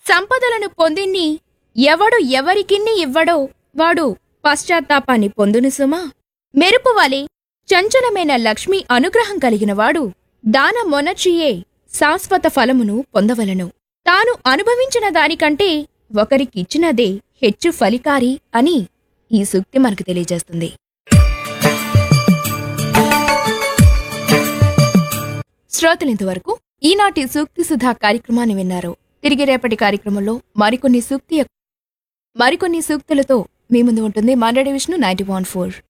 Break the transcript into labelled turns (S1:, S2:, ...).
S1: సంపదలను పొందిన్ని ఎవడు ఎవరికిన్ని ఇవ్వడో వాడు పశ్చాత్తాపాన్ని పొందును సుమా మెరుపు వలె చంచలమైన లక్ష్మి అనుగ్రహం కలిగినవాడు దాన మొనచియే శాశ్వత ఫలమును పొందవలను తాను అనుభవించిన దానికంటే ఒకరికిచ్చినదే హెచ్చు ఫలికారి అని ఈ సూక్తి మనకు తెలియజేస్తుంది శ్రోతలింతవరకు ఈనాటి సూక్తి సుధా కార్యక్రమాన్ని విన్నారు తిరిగి రేపటి కార్యక్రమంలో మరికొన్ని సూక్తి మరికొన్ని సూక్తులతో మీ ముందు ఉంటుంది Mandadi Vishnu ninety point four